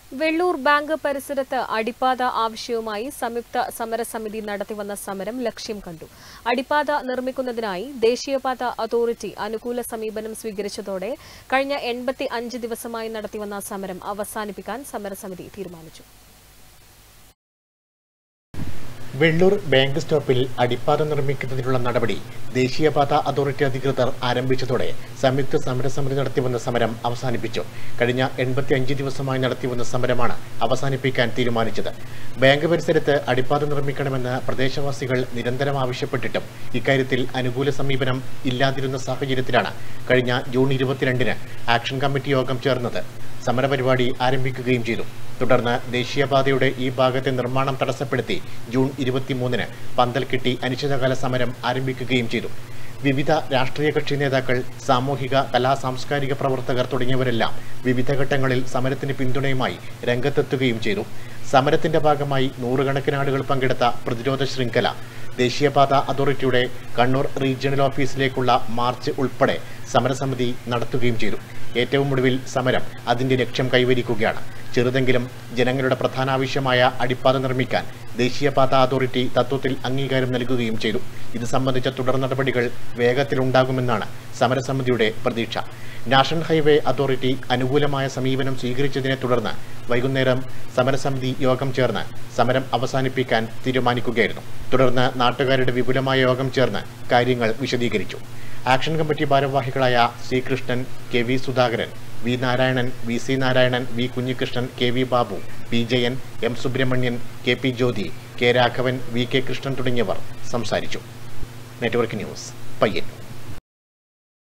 Vellur bank പരിസരത്ത് അടിപ്പാത ആവശ്യവുമായി സംയുക്ത സമരസമിതി നടത്തിവന്ന സമരം ലക്ഷ്യം കണ്ടു അടിപ്പാത നിർമ്മിക്കുന്നതിനായി ദേശീയപാത അതോറിറ്റി അനുകൂല സമീപനം സ്വീകരിച്ചതോടെ കഴിഞ്ഞ എൺപത്തി അഞ്ച് ദിവസമായി നടത്തിവന്ന സമരം അവസാനിപ്പിക്കാൻ സമരസമിതി തീരുമാനിച്ചു വെള്ളൂർ ബാങ്ക് സ്റ്റോപ്പിൽ അടിപ്പാത നിർമ്മിക്കുന്നതിനുള്ള നടപടി ദേശീയപാത അതോറിറ്റി അധികൃതർ ആരംഭിച്ചതോടെ സംയുക്ത സമരസമിതി നടത്തിവന്ന സമരം അവസാനിപ്പിച്ചു കഴിഞ്ഞ എൺപത്തി അഞ്ച് ദിവസമായി നടത്തിവന്ന സമരമാണ് അവസാനിപ്പിക്കാൻ തീരുമാനിച്ചത് ബാങ്ക് പരിസരത്ത് അടിപ്പാത നിർമ്മിക്കണമെന്ന് പ്രദേശവാസികൾ നിരന്തരം ആവശ്യപ്പെട്ടിട്ടും ഇക്കാര്യത്തിൽ അനുകൂല സമീപനം ഇല്ലാതിരുന്ന സാഹചര്യത്തിലാണ് കഴിഞ്ഞ ജൂൺ ഇരുപത്തിരണ്ടിന് ആക്ഷൻ കമ്മിറ്റി യോഗം ചേർന്നത് സമരപരിപാടി ആരംഭിക്കുകയും ചെയ്തു തുടർന്ന് ദേശീയപാതയുടെ ഈ ഭാഗത്തെ നിർമ്മാണം തടസ്സപ്പെടുത്തി ജൂൺ ഇരുപത്തിമൂന്നിന് പന്തൽ കെട്ടി അനിശ്ചിതകാല സമരം ആരംഭിക്കുകയും ചെയ്തു വിവിധ രാഷ്ട്രീയ കക്ഷി നേതാക്കൾ സാമൂഹിക കലാ സാംസ്കാരിക പ്രവർത്തകർ തുടങ്ങിയവരെല്ലാം വിവിധ ഘട്ടങ്ങളിൽ സമരത്തിന് പിന്തുണയുമായി രംഗത്തെത്തുകയും ചെയ്തു സമരത്തിന്റെ ഭാഗമായി നൂറുകണക്കിന് ആളുകൾ പങ്കെടുത്ത പ്രതിരോധ ശൃംഖല ദേശീയപാത അതോറിറ്റിയുടെ കണ്ണൂർ റീജിയണൽ ഓഫീസിലേക്കുള്ള മാർച്ച് ഉൾപ്പെടെ സമരസമിതി നടത്തുകയും ചെയ്തു ഏറ്റവും ഒടുവിൽ സമരം അതിന്റെ ലക്ഷ്യം കൈവരിക്കുകയാണ് ചെറുതെങ്കിലും ജനങ്ങളുടെ പ്രധാന ആവശ്യമായ അടിപ്പാത നിർമ്മിക്കാൻ ദേശീയപാത അതോറിറ്റി തത്വത്തിൽ അംഗീകാരം നൽകുകയും ചെയ്തു ഇത് സംബന്ധിച്ച തുടർ നടപടികൾ വേഗത്തിലുണ്ടാകുമെന്നാണ് സമരസമിതിയുടെ പ്രതീക്ഷ നാഷണൽ ഹൈവേ അതോറിറ്റി അനുകൂലമായ സമീപനം സ്വീകരിച്ചതിനെ തുടർന്ന് വൈകുന്നേരം സമരസമിതി യോഗം ചേർന്ന് സമരം അവസാനിപ്പിക്കാൻ തീരുമാനിക്കുകയായിരുന്നു തുടർന്ന് നാട്ടുകാരുടെ വിപുലമായ യോഗം ചേർന്ന് കാര്യങ്ങൾ വിശദീകരിച്ചു ആക്ഷൻ കമ്മിറ്റി ഭാരവാഹികളായ C Krishnan K V Sudhakaran V Narayanan V C Narayanan V Kunhikrishnan K V Babu P Jayan M Subramanian K P Jyothi K Raghavan V K Krishnan തുടങ്ങിയവർ സംസാരിച്ചു നെറ്റ്വർക്ക് ന്യൂസ് പയ്യന്നൂർ